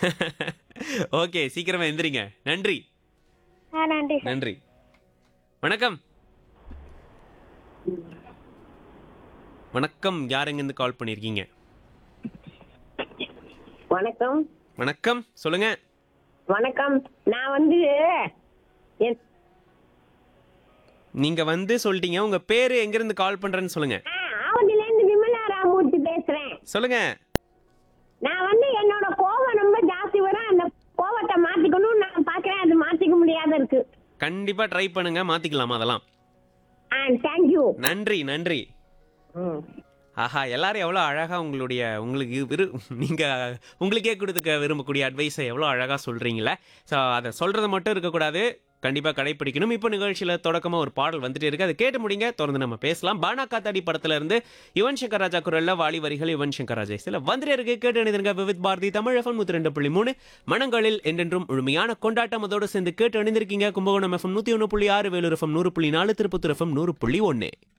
okay சீக்கிரமா எந்திரிங்க நன்றி ஆ நன்றி சார் நன்றி வணக்கம் வணக்கம் யார் எங்கேருந்து கால் பண்ணியிருக்கீங்க வணக்கம் வணக்கம் சொல்லுங்க வணக்கம் நான் வந்து என் நீங்க வந்து சொல்லிட்டீங்க உங்க பேரு எங்க இருந்து கால் பண்றேன்னு சொல்லுங்க ஆ, ஆவடியிலேருந்து விமலா ராமூர்த்தி பேசுறேன் சொல்லுங்க நான் வந்து என்னோட கோவம் ரொம்ப ஜாஸ்தி வரும் அந்த கோவத்தை மாத்திக்கணும் நான் பாக்குறேன் அது மாத்திக்க முடியாத இருக்கு கண்டிப்பா ட்ரை பண்ணுங்க மாத்திக்கலாம் அதெல்லாம் ஆ தேங்க்யூ நன்றி நன்றி ஆஹா எல்லாரும் எவ்வளோ அழகா உங்களுடைய உங்களுக்கு விரு நீங்க உங்களுக்கே கொடுத்துக்க விரும்பக்கூடிய அட்வைஸை எவ்வளோ அழகா சொல்றீங்களே ஸோ அதை சொல்றது மட்டும் இருக்கக்கூடாது கண்டிப்பா கடைப்பிடிக்கணும் இப்போ நிகழ்ச்சியில தொடக்கமா ஒரு பாடல் வந்துட்டே இருக்கு அதை கேட்டு முடிங்க தொடர்ந்து நம்ம பேசலாம் பானா காத்தாடி படத்துல இருந்து யுவன் சங்கர் ராஜா குரல்ல வாலி வரிகள் யுவன் சங்கர் ராஜா சில வந்துட்டே இருக்கு கேட்டு அணிந்திருங்க விவித் பாரதி தமிழ் எஃப்எம் நூத்தி ரெண்டு புள்ளி மூணு மனங்களில் என்றென்றும் முழுமையான கொண்டாட்டம் அதோடு சேர்ந்து கேட்டு அணிந்திருக்கீங்க கும்பகோணம் எஃப்எம் நூத்தி ஒன்று புள்ளி ஆறு வேலூர் எஃப்எம் நூறு புள்ளி நாலு திருப்பத்தூர் எஃப்எம் நூறு புள்ளி ஒன்று